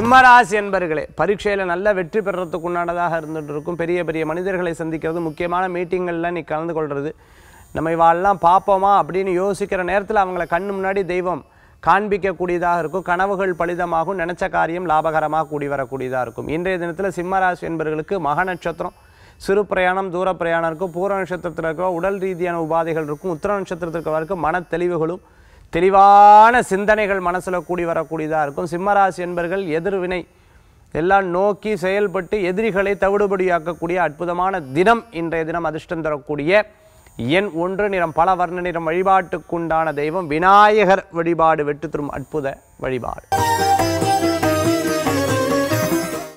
சிம்மராசி என்பர்களே பரீட்சையில் நல்ல வெற்றி பெறறதுக்கு உண்டானதாக இருந்துட்டு இருக்கும் பெரிய பெரிய மனிதர்களை சந்திக்கிறது முக்கியமான மீட்டிங்களில் நீ கலந்து கொள்வது நம்ம இவாளெல்லாம் பார்ப்போமா அப்படின்னு யோசிக்கிற நேரத்தில் அவங்கள கண்ணு முன்னாடி தெய்வம் காண்பிக்கக்கூடியதாக இருக்கும் கனவுகள் பலிதமாகும் நினைச்ச காரியம் லாபகரமாக கூடி வரக்கூடியதாக இருக்கும் இன்றைய தினத்தில் சிம்மராசி என்பவர்களுக்கு மக நட்சத்திரம் சிறு பிரயாணம் தூர பிரயாணம் இருக்கும் பூர நட்சத்திரத்தில் இருக்க உடல் ரீதியான உபாதைகள் இருக்கும் உத்திர நட்சத்திரத்திற்கு வரைக்கும் மன தெளிவுகளும் தெளிவான சிந்தனைகள் மனசில் கூடி வரக்கூடியதாக இருக்கும் சிம்மராசி என்பர்கள் எதிர்வினை எல்லாம் நோக்கி செயல்பட்டு எதிரிகளை தவிடுபடியாக்கக்கூடிய அற்புதமான தினம் இன்றைய தினம் அதிர்ஷ்டம் தரக்கூடிய எண் ஒன்று நிறம் பல வர்ண நிறம் வழிபாட்டுக்குண்டான தெய்வம் விநாயகர் வழிபாடு வெற்றி தரும் அற்புத வழிபாடு